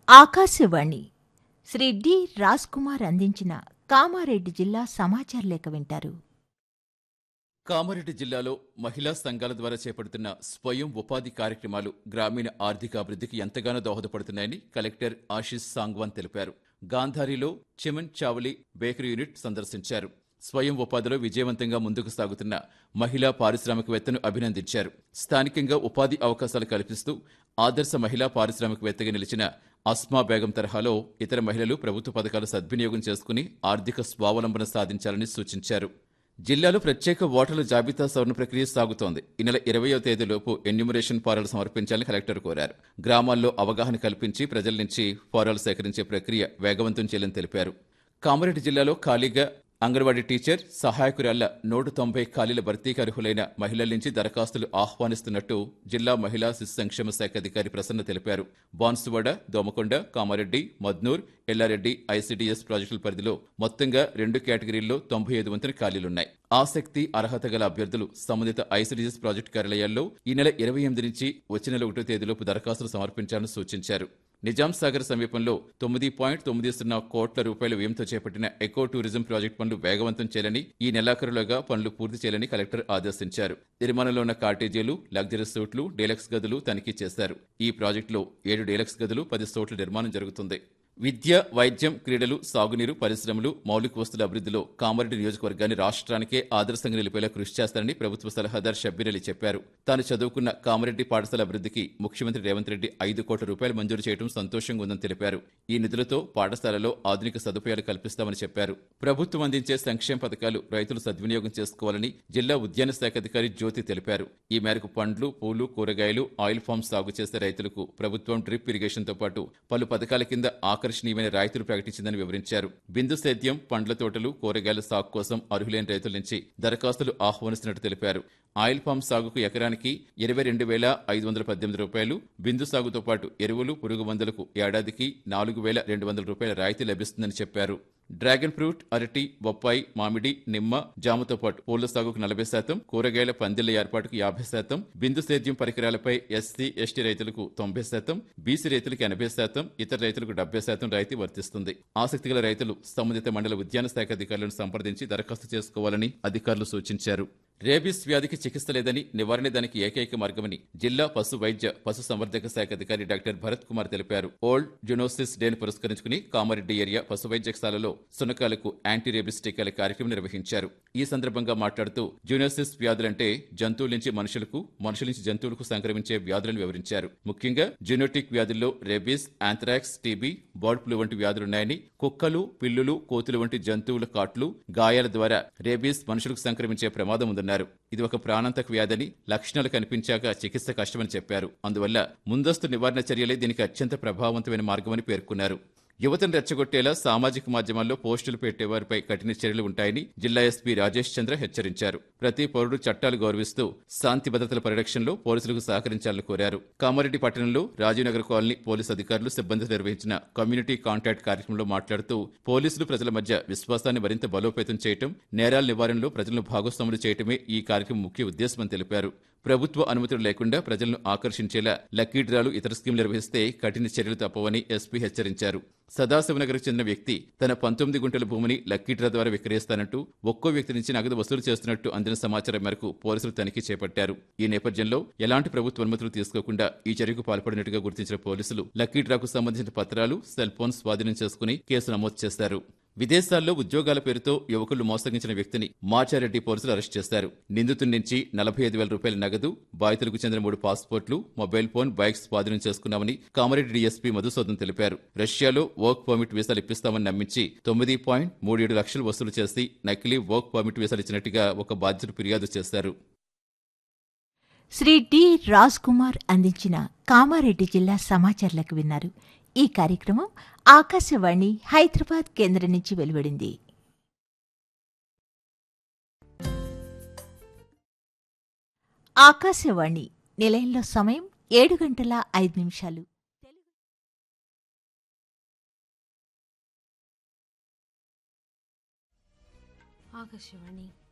Akashvani Shri D Raj Kumar అందించిన కామారెడ్డి జిల్లా సమాచార లేఖ వింటారు కామారెడ్డి జిల్లాలో మహిళా సంఘాల ద్వారా చేపడుతున్న స్వయం ఉపాధి కార్యక్రమాలు గ్రామీణ ఆర్థికాభివృద్ధికి ఎంతగానో దోహదపడుతున్నాయని కలెక్టర్ ఆశీష్ సాంగ్వాన్ తెలిపారు గాంధారిలో చిమన్ చావలి బేకరీ యూనిట్ సందర్శించారు స్వయం ఉపాధిలో విజయవంతంగా ముందుకు సాగుతున్న మహిళా పారిశ్రామికవేత్తను అభినందించారు స్థానికంగా ఉపాధి అవకాశాలు కల్పిస్తూ ఆదర్శ మహిళా పారిశ్రామికవేత్తగా నిలిచిన అస్మా బేగం తరహాలో ఇతర మహిళలు ప్రభుత్వ పథకాలు సద్వినియోగం చేసుకుని ఆర్థిక స్వావలంబన సాధించాలని సూచించారు జిల్లాలో ప్రత్యేక ఓటర్ల జాబితా సవరణ ప్రక్రియ సాగుతోంది ఈ నెల ఇరవయో తేదీలోపు ఎన్యూమరేషన్ ఫారాలు సమర్పించాలని కలెక్టర్ కోరారు గ్రామాల్లో అవగాహన కల్పించి ప్రజల నుంచి ఫారాలు సేకరించే ప్రక్రియ వేగవంతం చేయాలని తెలిపారు కామారెడ్డి జిల్లాలో ఖాళీగా అంగన్వాడీ టీచర్ సహాయకురాళ్ల నూట తొంభై ఖాళీల భర్తీకి అర్హులైన మహిళల నుంచి దరఖాస్తులు ఆహ్వానిస్తున్నట్టు జిల్లా మహిళా శిశు సంక్షేమ శాఖ అధికారి ప్రసన్న తెలిపారు బాన్సువాడ దోమకొండ కామారెడ్డి మద్నూర్ ఎల్లారెడ్డి ఐసీడీఎస్ ప్రాజెక్టుల పరిధిలో మొత్తంగా రెండు కేటగిరీల్లో తొంభై ఐదు వంతుల ఖాళీలున్నాయి ఆసక్తి అర్హత గల అభ్యర్థులు సంబంధిత ఐసీడీఎస్ ప్రాజెక్టు కార్యాలయాల్లో ఈ నెల ఇరవై ఎనిమిది నుంచి వచ్చే నెల ఒకటో తేదీలోపు దరఖాస్తులు సమర్పించాలని సూచించారు నిజాం సాగర్ సమీపంలో తొమ్మిది పాయింట్ తొమ్మిది సున్నా కోట్ల రూపాయల వ్యయంతో చేపట్టిన ఎకో టూరిజం ప్రాజెక్టు పనులు వేగవంతం చేయాలని ఈ నెలాఖరులోగా పనులు పూర్తి చేయాలని కలెక్టర్ ఆదేశించారు నిర్మాణంలో ఉన్న కాటేజీలు లగ్జరీ సూట్లు డీలక్స్ గదులు తనిఖీ చేశారు ఈ ప్రాజెక్టులో ఏడు డీలక్స్ గదులు పది సూట్ల నిర్మాణం జరుగుతుంది విద్య వైద్యం క్రీడలు సాగునీరు పరిశ్రమలు మౌలిక వస్తుల అభివృద్ధిలో కామారెడ్డి నియోజకవర్గాన్ని రాష్ట్రానికే ఆదర్శంగా నిలిపేలా కృషి చేస్తారని ప్రభుత్వ సలహాదారు షబ్బీర్ అలీ చెప్పారు తాను చదువుకున్న కామారెడ్డి పాఠశాల అభివృద్ధికి ముఖ్యమంత్రి రేవంత్ రెడ్డి ఐదు కోట్ల రూపాయలు మంజూరు చేయడం సంతోషంగా ఉందని తెలిపారు ఈ నిధులతో పాఠశాలలో ఆధునిక సదుపాయాలు కల్పిస్తామని చెప్పారు ప్రభుత్వం అందించే సంక్షేమ పథకాలు రైతులు సద్వినియోగం చేసుకోవాలని జిల్లా ఉద్యాన శాఖ అధికారి జ్యోతి తెలిపారు ఈ మేరకు పండ్లు పూలు కూరగాయలు ఆయిల్ ఫామ్ సాగు చేసే రైతులకు ప్రభుత్వం డ్రిప్ ఇరిగేషన్తో పాటు పలు పథకాల కింద ఆకర్షణీయమైన రాయితీలు ప్రకటించిందని వివరించారు బిందు సేద్యం పండ్ల తోటలు కూరగాయల సాగు కోసం అర్హులైన రైతుల నుంచి దరఖాస్తులు ఆహ్వానిస్తున్నట్టు తెలిపారు ఆయిల్ పామ్ సాగుకు ఎకరానికి ఇరవై రెండు వేల ఐదు వందల పద్దెనిమిది రూపాయలు బిందు సాగుతో పాటు ఎరువులు పురుగు మందులకు ఏడాదికి నాలుగు వేల రెండు వందల రూపాయల రాయితీ లభిస్తుందని చెప్పారు డ్రాగన్ ఫ్రూట్ అరటి బొప్పాయి మామిడి నిమ్మ జామతో పాటు పూల సాగుకు నలభై శాతం కూరగాయల పందిళ్ల ఏర్పాటుకు యాభై శాతం బిందు సేద్యం పరికరాలపై ఎస్సీ ఎస్టీ రైతులకు తొంభై శాతం బీసీ రైతులకు ఎనభై శాతం ఇతర రైతులకు డెబ్బై శాతం రాయితీ వర్తిస్తుంది ఆసక్తి గల రైతులు సంబంధిత మండల ఉద్యాన శాఖ అధికారులను సంప్రదించి దరఖాస్తు చేసుకోవాలని అధికారులు సూచించారు రేబీస్ వ్యాధికి చికిత్స లేదని నివారణ దానికి ఏకైక మార్గమని జిల్లా పశు వైద్య పశు సంవర్ధక శాఖ అధికారి డాక్టర్ భరత్ కుమార్ తెలిపారు ఓల్డ్ జునోసిస్ డేను పురస్కరించుకుని కామారెడ్డి ఏరియా పశు వైద్యశాలలో సునకాలకు యాంటీ రేబిస్ టీకాల కార్యక్రమం నిర్వహించారు ఈ సందర్భంగా మాట్లాడుతూ జునోసిస్ వ్యాధులంటే జంతువుల నుంచి మనుషులకు మనుషుల నుంచి జంతువులకు సంక్రమించే వ్యాధులను వివరించారు ముఖ్యంగా జెనోటిక్ వ్యాధుల్లో rabies anthrax TB bird flu వంటి వ్యాధులున్నాయని కుక్కలు పిల్లులు కోతులు వంటి జంతువుల కాట్లు గాయాల ద్వారా రేబీస్ మనుషులకు సంక్రమించే ప్రమాదం ఉందన్నారు ఇది ఒక ప్రాణాంతక వ్యాధని లక్షణాలు కనిపించాక చికిత్స కష్టమని చెప్పారు అందువల్ల ముందస్తు నివారణ చర్యలే దీనికి అత్యంత ప్రభావవంతమైన మార్గమని పేర్కొన్నారు యువతను రెచ్చగొట్టేలా సామాజిక మాధ్యమాల్లో పోస్టులు పెట్టేవారిపై కఠిన చర్యలు ఉంటాయని జిల్లా ఎస్పీ రాజేష్ చంద్ర హెచ్చరించారు ప్రతి పౌరుడు చట్టాలు గౌరవిస్తూ శాంతి భద్రతల పరిరక్షణలో పోలీసులకు సహకరించాలని కోరారు కామారెడ్డి పట్టణంలో రాజీవ్నగర్ కాలనీ పోలీసు అధికారులు సిబ్బంది నిర్వహించిన కమ్యూనిటీ కాంటాక్ట్ కార్యక్రమంలో మాట్లాడుతూ పోలీసులు ప్రజల మధ్య విశ్వాసాన్ని మరింత బలోపేతం చేయటం నేరాల నివారణలో ప్రజలను భాగస్వాములు చేయటమే ఈ కార్యక్రమం ముఖ్య ఉద్దేశమని తెలిపారు ప్రభుత్వ అనుమతులు లేకుండా ప్రజలను ఆకర్షించేలా లక్కీ డ్రాలు ఇతర స్కీమ్లు నిర్వహిస్తే కఠిన చర్యలు తప్పవని ఎస్పీ హెచ్చరించారు సదాశివనగర్కు చెందిన వ్యక్తి తన పంతొమ్మిది గుంటల భూమిని లక్కీ డ్రా ద్వారా విక్రయిస్తానంటూ ఒక్కో వ్యక్తి నుంచి నగదు వసూలు చేస్తున్నట్టు అందిన సమాచారం మేరకు పోలీసులు తనిఖీ చేపట్టారు ఈ నేపథ్యంలో ఎలాంటి ప్రభుత్వ అనుమతులు తీసుకోకుండా ఈ చర్యకు పాల్పడినట్టుగా గుర్తించిన పోలీసులు లక్కీ డ్రాకు సంబంధించిన పత్రాలు సెల్ ఫోన్ స్వాధీనం చేసుకుని కేసు నమోదు చేశారు విదేశాల్లో ఉద్యోగాల పేరుతో యువకులు మోసగించిన వ్యక్తిని మాచారెడ్డి పోలీసులు అరెస్ట్ చేశారు నిందితుడి నుంచి నలభై ఐదు వేల రూపాయల నగదు బాధితులకు చెందిన మూడు పాస్పోర్ట్లు మొబైల్ ఫోన్ బైక్స్ స్వాధీనం చేసుకున్నామని కామారెడ్డి డీఎస్పీ మధుసూదన్ తెలిపారు రష్యాలో వర్క్ పర్మిట్ వీసాలు ఇప్పిస్తామని నమ్మించి తొమ్మిది పాయింట్ మూడు ఏడు లక్షలు వసూలు చేసి నకిలీ వర్క్ పర్మిట్ వీసాలు ఇచ్చినట్టుగా ఒక బాధ్యుడు ఫిర్యాదు చేశారు శ్రీ డి రాజ్ కుమార్ అందించిన కామారెడ్డి జిల్లా సమాచారాలకు విన్నారు ఈ కార్యక్రమం ఆకాశవాణి హైదరాబాద్ కేంద్రం నుంచి వెలువడింది ఆకాశవాణి నిలయంలో సమయం ఏడు గంటల ఐదు నిమిషాలు ఆకాశవాణి